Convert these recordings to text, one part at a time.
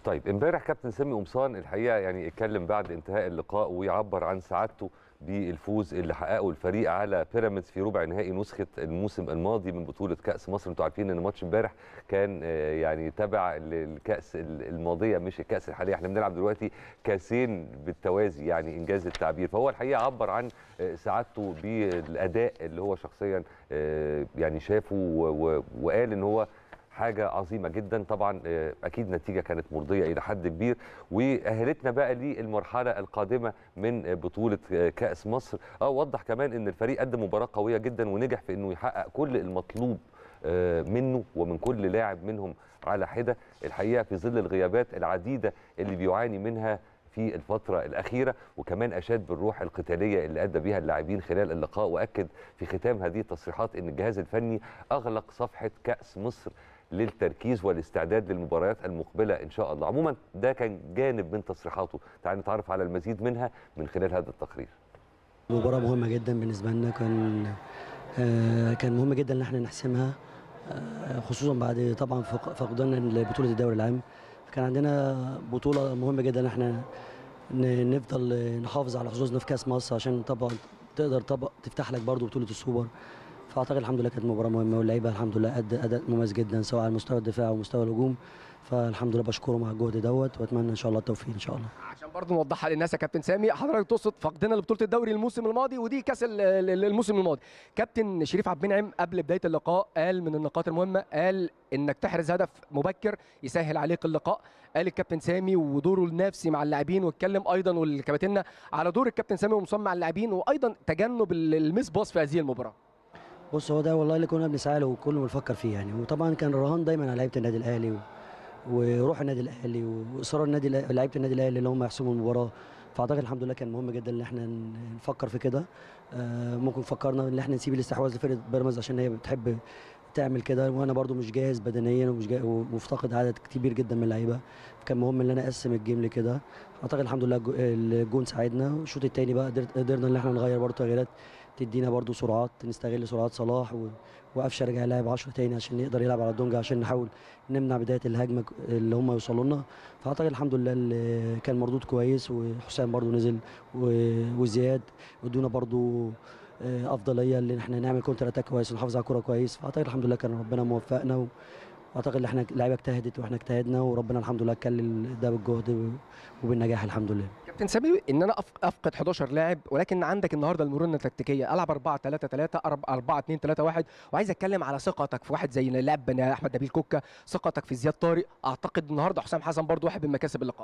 طيب امبارح كابتن سامي قمصان الحقيقه يعني اتكلم بعد انتهاء اللقاء ويعبر عن سعادته بالفوز اللي حققه الفريق على بيراميدز في ربع نهائي نسخه الموسم الماضي من بطوله كاس مصر انتوا عارفين ان ماتش امبارح كان آه، يعني تبع الكاس الماضيه مش الكاس الحاليه احنا بنلعب دلوقتي كاسين بالتوازي يعني انجاز التعبير فهو الحقيقه عبر عن آه، سعادته بالاداء اللي هو شخصيا آه، يعني شافه و- و- وقال ان هو حاجه عظيمه جدا طبعا آه، اكيد نتيجه كانت مرضيه الى حد كبير واهلتنا بقى للمرحله القادمه من آه، بطوله آه، كاس مصر اه وضح كمان ان الفريق قدم مباراه قويه جدا ونجح في انه يحقق كل المطلوب آه، منه ومن كل لاعب منهم على حده الحقيقه في ظل الغيابات العديده اللي بيعاني منها في الفترة الأخيرة وكمان أشاد بالروح القتالية اللي أدى بها اللاعبين خلال اللقاء وأكد في ختام هذه التصريحات أن الجهاز الفني أغلق صفحة كأس مصر للتركيز والاستعداد للمباريات المقبلة إن شاء الله عموما ده كان جانب من تصريحاته تعال نتعرف على المزيد منها من خلال هذا التقرير مباراة مهمة جدا بالنسبة لنا كان آه، كان مهم جدا ان احنا نحسمها آه، خصوصا بعد طبعا فق- فقداننا لبطولة الدوري العام كان عندنا بطولة مهمة جدا ان احنا ن- نفضل نحافظ على حظوظنا في كاس مصر عشان طبعا تقدر طبعا تفتح لك برضو بطولة السوبر فاعتقد الحمد لله كانت مباراة مهمة واللعيبة الحمد لله أدى أداء مميز جدا سواء على مستوى الدفاع ومستوى الهجوم فالحمد لله بشكرهم على الجهد دوت واتمنى ان شاء الله التوفيق ان شاء الله عشان برضه نوضحها للناس يا كابتن سامي حضرتك تقصد فقدنا لبطوله الدوري الموسم الماضي ودي كاس ال- ال- الموسم الماضي كابتن شريف عبد المنعم قبل بدايه اللقاء قال من النقاط المهمه قال انك تحرز هدف مبكر يسهل عليك اللقاء قال الكابتن سامي ودوره النفسي مع اللاعبين واتكلم ايضا والكباتنه على دور الكابتن سامي ومصمم مع اللاعبين وايضا تجنب ال- الميس باص في هذه المباراه بص هو ده والله اللي كنا بنسعى له وكله بنفكر فيه يعني وطبعا كان الرهان دايما على لعيبه النادي الاهلي و... وروح النادي الاهلي واصرار النادي الأهلي- لعيبه النادي الاهلي اللي هم يحسموا المباراه فاعتقد الحمد لله كان مهم جدا ان احنا ن- نفكر في كده آه، ممكن فكرنا ان احنا نسيب الاستحواذ لفرقه بيراميدز عشان هي بتحب تعمل كده وانا برضو مش جاهز بدنيا ومش جاهز ومفتقد عدد كبير جدا من اللعيبه كان مهم ان انا اقسم الجيم لكده اعتقد الحمد لله الجو- الجون ساعدنا والشوط الثاني بقى قدرت- قدرنا ان احنا نغير برضو تغييرات تدينا برضو سرعات نستغل سرعات صلاح و... وقفشه رجع يلعب 10 تاني عشان يقدر يلعب على الدونجا عشان نحاول نمنع بدايه الهجمه ك- اللي هم يوصلوا لنا فاعتقد الحمد لله اللي كان مردود كويس وحسام برضو نزل و- وزياد ادونا برضو آه، افضليه ان احنا نعمل كونتر اتاك كويس ونحافظ على الكوره كويس فاعتقد الحمد لله كان ربنا موفقنا و... واعتقد ان احنا اللعيبه اجتهدت واحنا اجتهدنا وربنا الحمد لله كلل ده بالجهد و- وبالنجاح الحمد لله كابتن سامي ان انا أف- افقد 11 لاعب ولكن عندك النهارده المرونه التكتيكيه العب 4 3 3 4 2 3 1 وعايز اتكلم على ثقتك في واحد زي اللاعب بن- احمد نبيل كوكا ثقتك في زياد طارق اعتقد النهارده حسام حسن برضو واحد من مكاسب اللقاء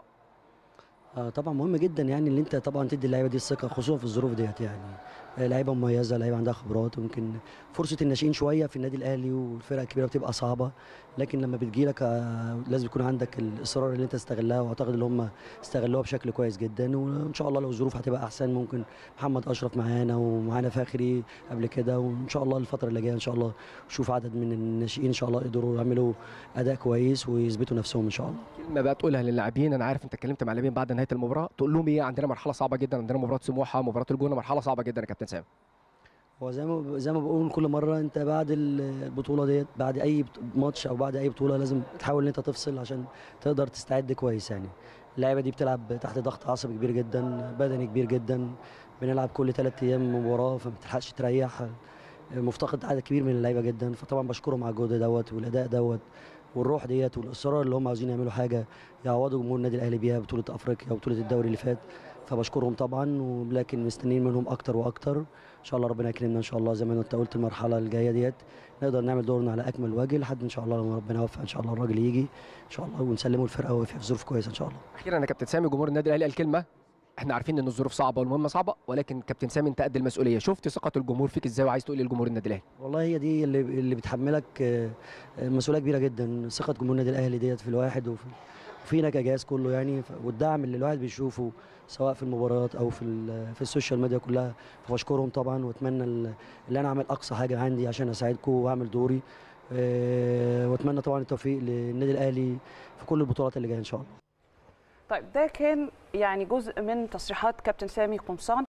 آه طبعا مهم جدا يعني ان انت طبعا تدي اللعيبه دي الثقه خصوصا في الظروف ديت يعني آه، لعيبه مميزه لعيبه عندها خبرات وممكن فرصه الناشئين شويه في النادي الاهلي والفرق الكبيره بتبقى صعبه لكن لما بتجيلك آه لازم يكون عندك الاصرار اللي انت تستغلها واعتقد ان هم استغلوها بشكل كويس جدا وان شاء الله لو الظروف هتبقى احسن ممكن محمد اشرف معانا ومعانا فاخري قبل كده وان شاء الله الفتره اللي جايه ان شاء الله نشوف عدد من الناشئين ان شاء الله يقدروا يعملوا اداء كويس ويثبتوا نفسهم ان شاء الله كلمه بقى تقولها للاعبين انا عارف انت اتكلمت مع اللاعبين بعد نهايه المباراه تقول لهم ايه عندنا مرحله صعبه جدا عندنا مباراه سموحه مباراه الجونه مرحله صعبه جدا يا كابتن سامي هو زي ما زي ما بقول كل مره انت بعد البطوله ديت بعد اي بط- ماتش او بعد اي بطوله لازم تحاول ان انت تفصل عشان تقدر تستعد كويس يعني اللعيبه دي بتلعب تحت ضغط عصبي كبير جدا بدني كبير جدا بنلعب كل ثلاث ايام مباراه فما بتلحقش تريح مفتقد عدد كبير من اللعيبه جدا فطبعا بشكرهم على الجهد دوت والاداء دوت والروح ديت والاصرار اللي هم عاوزين يعملوا حاجه يعوضوا جمهور النادي الاهلي بيها بطوله افريقيا وبطوله الدوري اللي فات فبشكرهم طبعا ولكن مستنيين منهم اكتر واكتر ان شاء الله ربنا يكرمنا ان شاء الله زي ما انت قلت المرحله الجايه ديت نقدر نعمل دورنا على اكمل وجه لحد ان شاء الله لما ربنا يوفق ان شاء الله الراجل يجي ان شاء الله ونسلمه الفرقه وهي في ظروف كويسه ان شاء الله اخيرا يا كابتن سامي جمهور النادي الاهلي قال كلمه احنا عارفين ان الظروف صعبه والمهمه صعبه ولكن كابتن سامي انت قد المسؤوليه شفت ثقه الجمهور فيك ازاي وعايز تقول ايه لجمهور النادي الاهلي والله هي دي اللي اللي بتحملك آه، آه، مسؤوليه كبيره جدا ثقه جمهور النادي الاهلي ديت في الواحد وفي وفينا كجهاز كله يعني ف- والدعم اللي الواحد بيشوفه سواء في المباريات او في ال- في السوشيال ميديا كلها فبشكرهم طبعا واتمنى ال- ان انا اعمل اقصى حاجه عندي عشان اساعدكم واعمل دوري آه، واتمنى طبعا التوفيق للنادي الاهلي في كل البطولات اللي جايه ان شاء الله طيب ده كان يعني جزء من تصريحات كابتن سامي قمصان